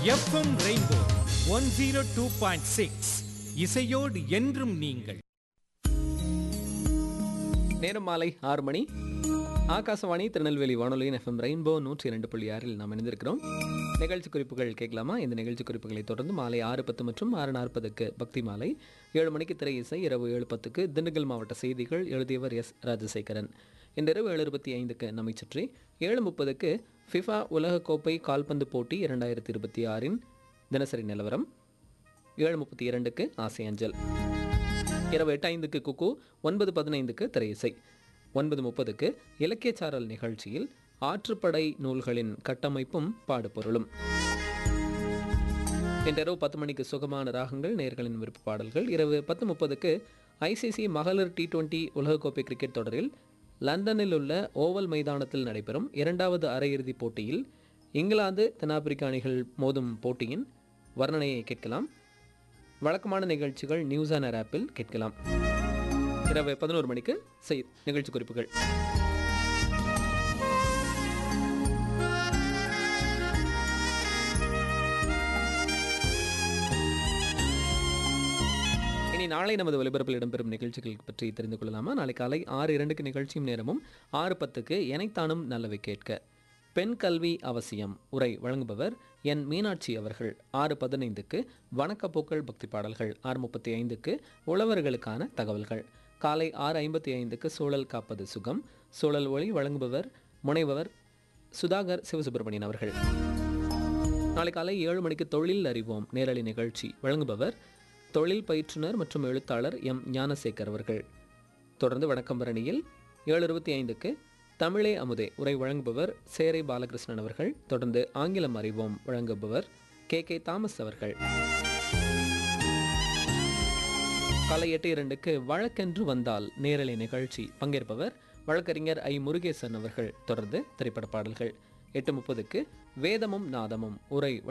FM rainbow one zero two point six இசையோடு என்றும் நீங்கள் நேரம் மாலை ஆறு மணி ஆகாசவாணி திருநெல்வேலி வானொலியின் எஃப்எம் ரெயின்போ நூற்றி இரண்டு புள்ளி ஆறில் நாம் இணைந்திருக்கிறோம் நிகழ்ச்சி குறிப்புகள் கேட்கலாமா இந்த நிகழ்ச்சி குறிப்புகளை தொடர்ந்து மாலை ஆறு பத்து மற்றும் ஆறு நாற்பதுக்கு பக்தி மாலை ஏழு மணிக்கு திரை இசை இரவு ஏழு பத்துக்கு திண்டுக்கல் மாவட்ட செய்திகள் எழுதியவர் எஸ் ராஜசேகரன் இன்றிரவு ஏழு இருபத்தி ஐந்துக்கு நம்மை சுற்றி ஏழு முப்பதுக்கு ஃபிஃபா உலகக்கோப்பை கால்பந்து போட்டி இரண்டாயிரத்தி இருபத்தி ஆறின் தினசரி நிலவரம் ஏழு முப்பத்தி இரண்டுக்கு ஆசை அஞ்சல் இரவு எட்டு ஐந்துக்கு குக்கு ஒன்பது பதினைந்துக்கு திரையிசை ஒன்பது முப்பதுக்கு இலக்கியச்சாரல் நிகழ்ச்சியில் ஆற்றுப்படை நூல்களின் கட்டமைப்பும் பாடுபொருளும் இன்றிரவு பத்து மணிக்கு சுகமான ராகங்கள் நேர்களின் விருப்ப பாடல்கள் இரவு பத்து முப்பதுக்கு ஐசிசி மகளிர் டி டுவெண்ட்டி உலகக்கோப்பை கிரிக்கெட் தொடரில் லண்டனில் உள்ள ஓவல் மைதானத்தில் நடைபெறும் இரண்டாவது அரையிறுதிப் போட்டியில் இங்கிலாந்து தென்னாப்பிரிக்க அணிகள் மோதும் போட்டியின் வர்ணனையை கேட்கலாம் வழக்கமான நிகழ்ச்சிகள் நியூஸ் ஆன் ஆப்பில் கேட்கலாம் இரவு பதினோரு மணிக்கு செய் நிகழ்ச்சி குறிப்புகள் இனி நாளை நமது ஒலிபரப்பில் இடம்பெறும் நிகழ்ச்சிகள் பற்றி தெரிந்து கொள்ளலாமா நாளை காலை ஆறு இரண்டுக்கு நிகழ்ச்சியும் நேரமும் ஆறு பத்துக்கு எனைத்தானும் நல்லவை கேட்க பெண் கல்வி அவசியம் உரை வழங்குபவர் என் மீனாட்சி அவர்கள் ஆறு பதினைந்துக்கு வணக்கப்போக்கள் பக்தி பாடல்கள் ஆறு முப்பத்தி ஐந்துக்கு உழவர்களுக்கான தகவல்கள் காலை ஆறு ஐம்பத்தி ஐந்துக்கு சூழல் காப்பது சுகம் சூழல் ஒளி வழங்குபவர் முனைபவர் சுதாகர் சிவசுப்பிரமணியன் அவர்கள் நாளை காலை ஏழு மணிக்கு தொழில் அறிவோம் நேரலை நிகழ்ச்சி வழங்குபவர் தொழில் பயிற்றுனர் மற்றும் எழுத்தாளர் எம் ஞானசேகர் அவர்கள் தொடர்ந்து வணக்கம் பரணியில் ஏழு இருபத்தி ஐந்துக்கு தமிழே அமுதே உரை வழங்குபவர் சேரை பாலகிருஷ்ணன் அவர்கள் தொடர்ந்து ஆங்கிலம் அறிவோம் வழங்குபவர் கே கே தாமஸ் அவர்கள் காலை எட்டு இரண்டுக்கு வழக்கென்று வந்தால் நேரலை நிகழ்ச்சி பங்கேற்பவர் வழக்கறிஞர் ஐ முருகேசன் அவர்கள் தொடர்ந்து திரைப்பட பாடல்கள் எட்டு முப்பதுக்கு வேதமும் நாதமும் உரை